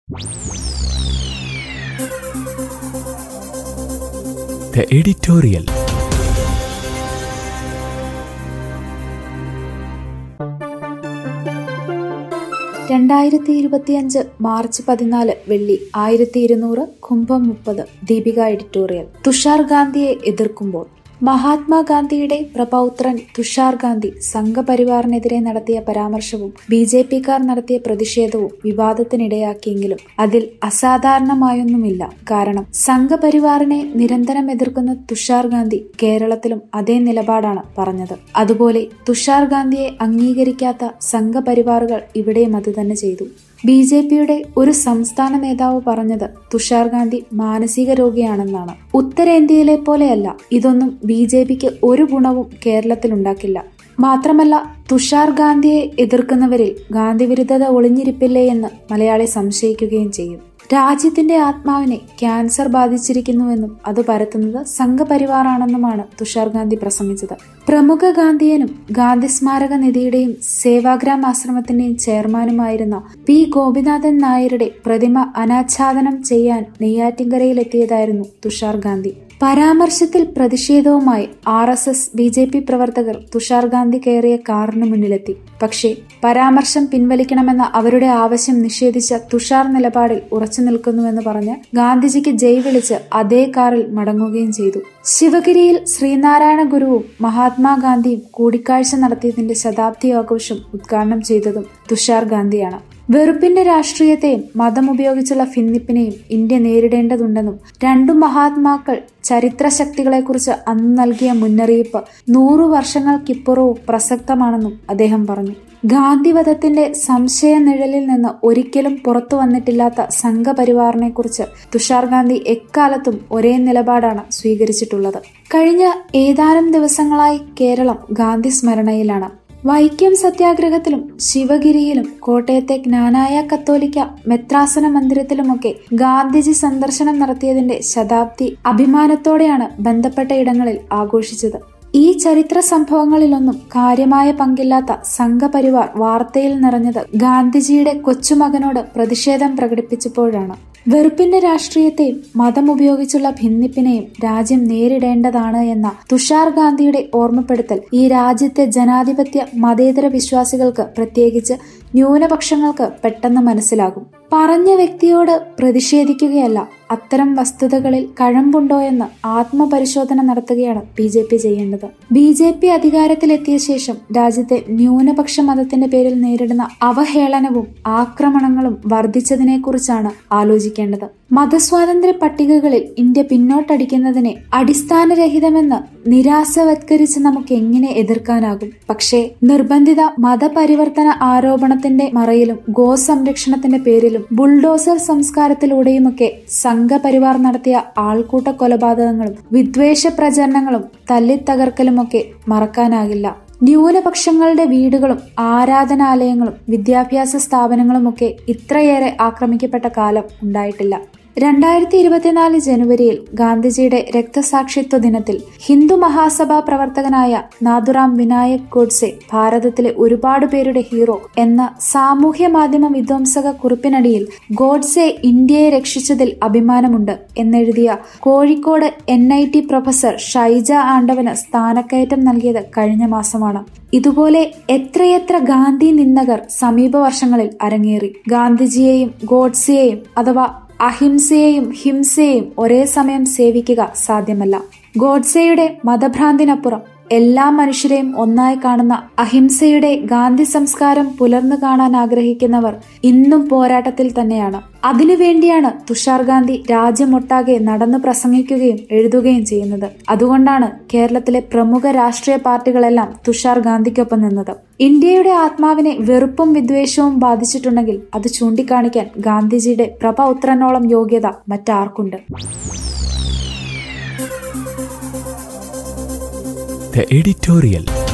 The editorial. രണ്ടായിരത്തി ഇരുപത്തിയഞ്ച് March പതിനാല് വെള്ളി ആയിരത്തി ഇരുന്നൂറ് കുംഭം മുപ്പത് ദീപിക എഡിറ്റോറിയൽ തുഷാർ ഗാന്ധിയെ എതിർക്കുമ്പോൾ മഹാത്മാഗാന്ധിയുടെ പ്രപൗത്രൻ തുഷാർ ഗാന്ധി സംഘപരിവാറിനെതിരെ നടത്തിയ പരാമർശവും ബി ജെ പിക്കാർ നടത്തിയ പ്രതിഷേധവും വിവാദത്തിനിടയാക്കിയെങ്കിലും അതിൽ അസാധാരണമായൊന്നുമില്ല കാരണം സംഘപരിവാറിനെ നിരന്തരം എതിർക്കുന്ന തുഷാർ ഗാന്ധി കേരളത്തിലും അതേ നിലപാടാണ് പറഞ്ഞത് അതുപോലെ തുഷാർ ഗാന്ധിയെ അംഗീകരിക്കാത്ത സംഘപരിവാറുകൾ ഇവിടെയും അതുതന്നെ ചെയ്തു ബി ജെ പിയുടെ ഒരു സംസ്ഥാന നേതാവ് പറഞ്ഞത് തുഷാർ ഗാന്ധി മാനസിക രോഗിയാണെന്നാണ് ഉത്തരേന്ത്യയിലെ പോലെയല്ല ഇതൊന്നും ബി ജെ പിക്ക് ഒരു ഗുണവും കേരളത്തിലുണ്ടാക്കില്ല മാത്രമല്ല തുഷാർ ഗാന്ധിയെ എതിർക്കുന്നവരിൽ ഗാന്ധി വിരുദ്ധത ഒളിഞ്ഞിരിപ്പില്ലേ എന്ന് മലയാളി സംശയിക്കുകയും ചെയ്യും രാജ്യത്തിന്റെ ആത്മാവിനെ ക്യാൻസർ ബാധിച്ചിരിക്കുന്നുവെന്നും അത് പരത്തുന്നത് സംഘപരിവാറാണെന്നുമാണ് തുഷാർ ഗാന്ധി പ്രസംഗിച്ചത് പ്രമുഖ ഗാന്ധിയനും ഗാന്ധി സ്മാരക നിധിയുടെയും സേവാഗ്രാം ആശ്രമത്തിന്റെയും ചെയർമാനുമായിരുന്ന പി ഗോപിനാഥൻ നായരുടെ പ്രതിമ അനാച്ഛാദനം ചെയ്യാൻ നെയ്യാറ്റിൻകരയിലെത്തിയതായിരുന്നു തുഷാർ ഗാന്ധി പരാമർശത്തിൽ പ്രതിഷേധവുമായി R S S B J P പ്രവർത്തകർ തുഷാർ ഗാന്ധി കയറിയ കാറിന് മുന്നിലെത്തി പക്ഷേ പരാമർശം പിൻവലിക്കണമെന്ന അവരുടെ ആവശ്യം നിഷേധിച്ച തുഷാർ നിലപാടിൽ ഉറച്ചു നിൽക്കുന്നുവെന്ന് പറഞ്ഞ് ഗാന്ധിജിക്ക് ജയ് വിളിച്ച് അതേ കാറിൽ മടങ്ങുകയും ചെയ്തു ശിവഗിരിയിൽ ശ്രീനാരായണ ഗുരുവും മഹാത്മാഗാന്ധിയും കൂടിക്കാഴ്ച നടത്തിയതിന്റെ ശതാബ്ദി ആഘോഷം ഉദ്ഘാടനം ചെയ്തതും തുഷാർ ഗാന്ധിയാണ് വെറുപ്പിന്റെ രാഷ്ട്രീയത്തെയും മതം ഉപയോഗിച്ചുള്ള ഭിന്നിപ്പിനെയും ഇന്ത്യ നേരിടേണ്ടതുണ്ടെന്നും രണ്ടു മഹാത്മാക്കൾ ചരിത്ര ശക്തികളെക്കുറിച്ച് അന്ന് നൽകിയ മുന്നറിയിപ്പ് നൂറു വർഷങ്ങൾക്കിപ്പുറവും പ്രസക്തമാണെന്നും അദ്ദേഹം പറഞ്ഞു ഗാന്ധിവധത്തിന്റെ സംശയ നിഴലിൽ നിന്ന് ഒരിക്കലും പുറത്തു വന്നിട്ടില്ലാത്ത സംഘപരിവാറിനെ കുറിച്ച് തുഷാർ ഗാന്ധി എക്കാലത്തും ഒരേ നിലപാടാണ് സ്വീകരിച്ചിട്ടുള്ളത് കഴിഞ്ഞ ഏതാനും ദിവസങ്ങളായി കേരളം ഗാന്ധി സ്മരണയിലാണ് വൈക്കം സത്യാഗ്രഹത്തിലും ശിവഗിരിയിലും കോട്ടയത്തെ ജ്ഞാനായ കത്തോലിക്ക മെത്രാസന മന്ദിരത്തിലുമൊക്കെ ഗാന്ധിജി സന്ദർശനം നടത്തിയതിന്റെ ശതാബ്ദി അഭിമാനത്തോടെയാണ് ബന്ധപ്പെട്ട ഇടങ്ങളിൽ ആഘോഷിച്ചത് ഈ ചരിത്ര സംഭവങ്ങളിലൊന്നും കാര്യമായ പങ്കില്ലാത്ത സംഘപരിവാർ വാർത്തയിൽ നിറഞ്ഞത് ഗാന്ധിജിയുടെ കൊച്ചുമകനോട് പ്രതിഷേധം പ്രകടിപ്പിച്ചപ്പോഴാണ് വെറുപ്പിന്റെ രാഷ്ട്രീയത്തെയും മതം ഉപയോഗിച്ചുള്ള ഭിന്നിപ്പിനെയും രാജ്യം നേരിടേണ്ടതാണ് എന്ന തുഷാർ ഗാന്ധിയുടെ ഓർമ്മപ്പെടുത്തൽ ഈ രാജ്യത്തെ ജനാധിപത്യ മതേതര വിശ്വാസികൾക്ക് പ്രത്യേകിച്ച് ന്യൂനപക്ഷങ്ങൾക്ക് പെട്ടെന്ന് മനസ്സിലാകും പറഞ്ഞ വ്യക്തിയോട് പ്രതിഷേധിക്കുകയല്ല അത്തരം വസ്തുതകളിൽ കഴമ്പുണ്ടോ എന്ന് ആത്മപരിശോധന നടത്തുകയാണ് ബി ജെ പി ചെയ്യേണ്ടത് ബി ജെ പി അധികാരത്തിലെത്തിയ ശേഷം രാജ്യത്തെ ന്യൂനപക്ഷ മതത്തിന്റെ പേരിൽ നേരിടുന്ന അവഹേളനവും ആക്രമണങ്ങളും വർദ്ധിച്ചതിനെക്കുറിച്ചാണ് ആലോചിക്കേണ്ടത് മതസ്വാതന്ത്ര്യ പട്ടികകളിൽ ഇന്ത്യ പിന്നോട്ടടിക്കുന്നതിനെ അടിസ്ഥാനരഹിതമെന്ന് നിരാശവത്കരിച്ച് നമുക്ക് എങ്ങനെ എതിർക്കാനാകും പക്ഷേ നിർബന്ധിത മതപരിവർത്തന ആരോപണത്തിന്റെ മറയിലും ഗോസംരക്ഷണത്തിന്റെ പേരിലും ബുൾഡോസർ സംസ്കാരത്തിലൂടെയുമൊക്കെ സംഘപരിവാർ നടത്തിയ ആൾക്കൂട്ട കൊലപാതകങ്ങളും വിദ്വേഷ പ്രചരണങ്ങളും തല്ലിത്തകർക്കലുമൊക്കെ മറക്കാനാകില്ല ന്യൂനപക്ഷങ്ങളുടെ വീടുകളും ആരാധനാലയങ്ങളും വിദ്യാഭ്യാസ സ്ഥാപനങ്ങളുമൊക്കെ ഇത്രയേറെ ആക്രമിക്കപ്പെട്ട കാലം ഉണ്ടായിട്ടില്ല രണ്ടായിരത്തി ഇരുപത്തിനാല് ജനുവരിയിൽ ഗാന്ധിജിയുടെ രക്തസാക്ഷിത്വ ദിനത്തിൽ ഹിന്ദു മഹാസഭാ പ്രവർത്തകനായ നാഥുറാം വിനായക് ഗോഡ്സെ ഭാരതത്തിലെ ഒരുപാട് പേരുടെ ഹീറോ എന്ന സാമൂഹ്യ മാധ്യമ വിധ്വംസക കുറിപ്പിനടിയിൽ ഗോഡ്സെ ഇന്ത്യയെ രക്ഷിച്ചതിൽ അഭിമാനമുണ്ട് എന്നെഴുതിയ Kozhikode N I T professor Shaija ആണ്ടവന് സ്ഥാനക്കയറ്റം നൽകിയത് കഴിഞ്ഞ മാസമാണ് ഇതുപോലെ എത്രയെത്ര ഗാന്ധി നിന്ദകർ സമീപ വർഷങ്ങളിൽ അരങ്ങേറി ഗാന്ധിജിയെയും ഗോഡ്സെയെയും അഥവാ അഹിംസയെയും ഹിംസയെയും ഒരേ സമയം സേവിക്കുക സാധ്യമല്ല ഗോഡ്സെയുടെ മതഭ്രാന്തിനപ്പുറം എല്ലാ മനുഷ്യരെയും ഒന്നായി കാണുന്ന അഹിംസയുടെ ഗാന്ധി സംസ്കാരം പുലർന്നു കാണാൻ ആഗ്രഹിക്കുന്നവർ ഇന്നും പോരാട്ടത്തിൽ തന്നെയാണ് അതിനുവേണ്ടിയാണ് തുഷാർ ഗാന്ധി രാജ്യമൊട്ടാകെ നടന്നു പ്രസംഗിക്കുകയും എഴുതുകയും ചെയ്യുന്നത് അതുകൊണ്ടാണ് കേരളത്തിലെ പ്രമുഖ രാഷ്ട്രീയ പാർട്ടികളെല്ലാം തുഷാർ ഗാന്ധിക്കൊപ്പം നിന്നത് ഇന്ത്യയുടെ ആത്മാവിനെ വെറുപ്പും വിദ്വേഷവും ബാധിച്ചിട്ടുണ്ടെങ്കിൽ അത് ചൂണ്ടിക്കാണിക്കാൻ ഗാന്ധിജിയുടെ പ്രപൗത്രനോളം യോഗ്യത മറ്റാർക്കുണ്ട് The editorial.